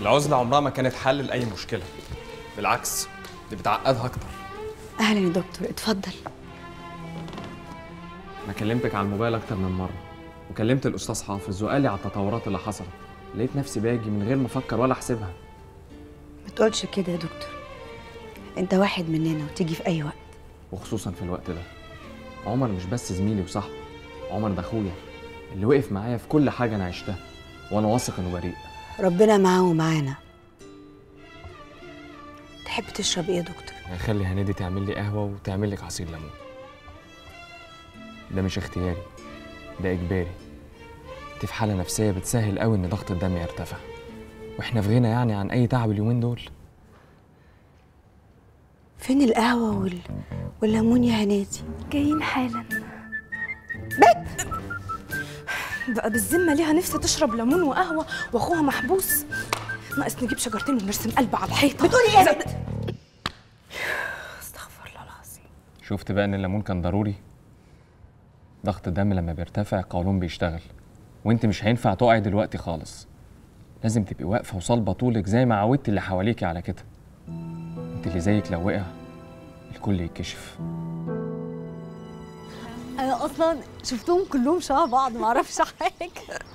العزله عمرها ما كانت حل لاي مشكله بالعكس دي بتعقدها اكتر اهلا يا دكتور اتفضل انا كلمتك على الموبايل اكتر من مره وكلمت الاستاذ حافظ وقال لي على التطورات اللي حصلت لقيت نفسي باجي من غير ما افكر ولا احسبها ما تقولش كده يا دكتور انت واحد مننا وتيجي في اي وقت وخصوصا في الوقت ده عمر مش بس زميلي وصاحبي عمر ده اخويا اللي وقف معايا في كل حاجه انا عشتها وانا واثق انه بريء ربنا معاه ومعانا تحب تشرب ايه يا دكتور هيخلي هنادي تعمل لي قهوه وتعمل لك عصير ليمون ده مش اختياري ده اجباري انت في حاله نفسيه بتسهل قوي ان ضغط الدم يرتفع واحنا في غنى يعني عن اي تعب اليومين دول فين القهوه وال... والليمون يا هنادي جايين حالا بقى بالذمة ليها نفسي تشرب ليمون وقهوة واخوها محبوس ناقص نجيب شجرتين ونرسم قلب على الحيطة بتقولي ايه يا بنت؟ استغفر الله العظيم شفت بقى ان الليمون كان ضروري ضغط الدم لما بيرتفع القولون بيشتغل وانت مش هينفع تقعي دلوقتي خالص لازم تبقي واقفه وصلبه طولك زي ما عودتي اللي حواليكي على كده انت اللي زيك لو وقع الكل يتكشف انا اصلا شفتهم كلهم شبه بعض ما اعرفش حاجه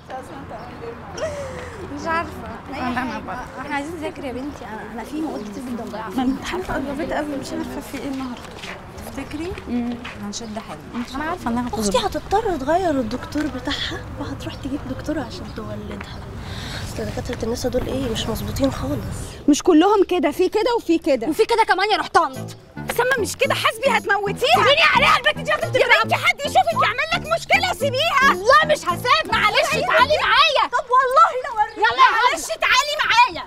مش عارفة أي حاجة احنا عايزين نذاكر يا بنتي أنا أنا في مواد كتير جدا ضايعة ما الامتحانات قربت قوي مش عارفة في إيه النهاردة تفتكري؟ هنشد حاجة أنا عارفة إنها اختي هتضطر تغير الدكتور بتاعها وهتروح تجيب دكتور عشان تولدها اصل دكاتره النساء دول ايه مش مظبوطين خالص مش كلهم كده في كده وفي كده وفي كده كمان يا رحتنط سما مش كده حسبي هتموتيها سيبيني عليها البنت دي لازم يا بنتي حد يشوفك يعمل لك مشكله سيبيها لا مش هسيب معلش تعالي معايا طب والله لو وريني يلا معلش تعالي معايا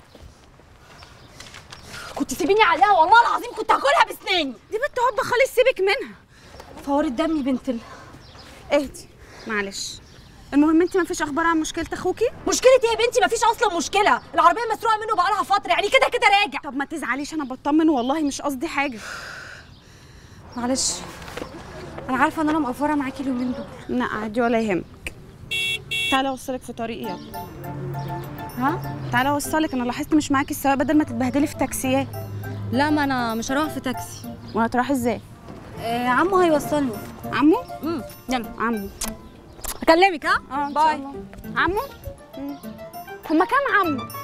كنت سيبيني عليها والله العظيم كنت هاكلها بسناني دي بنت هوبا خالص سيبك منها فورة دمي بنت ال... اهدي معلش المهم انت ما فيش اخبار عن مشكله اخوكي مشكلة ايه يا بنتي مفيش اصلا مشكلة العربية مسروقة منه بقالها فترة يعني كده كده راجع طب ما تزعليش انا بطمن والله مش قصدي حاجه معلش انا عارفة ان انا مقفورة معاكي اليومين دول لا عادي ولا يهمك تعالى اوصلك في طريقي يلا ها تعالى اوصلك انا لاحظت مش معاكي السواق بدل ما تتبهدلي في تاكسيات لا ما انا مش هروح في تاكسي وهتروحي ازاي آه عمو هيوصلني عمو امم يلا عمو اكلمك ها اه إن شاء باي الله. عمو هما كام عمو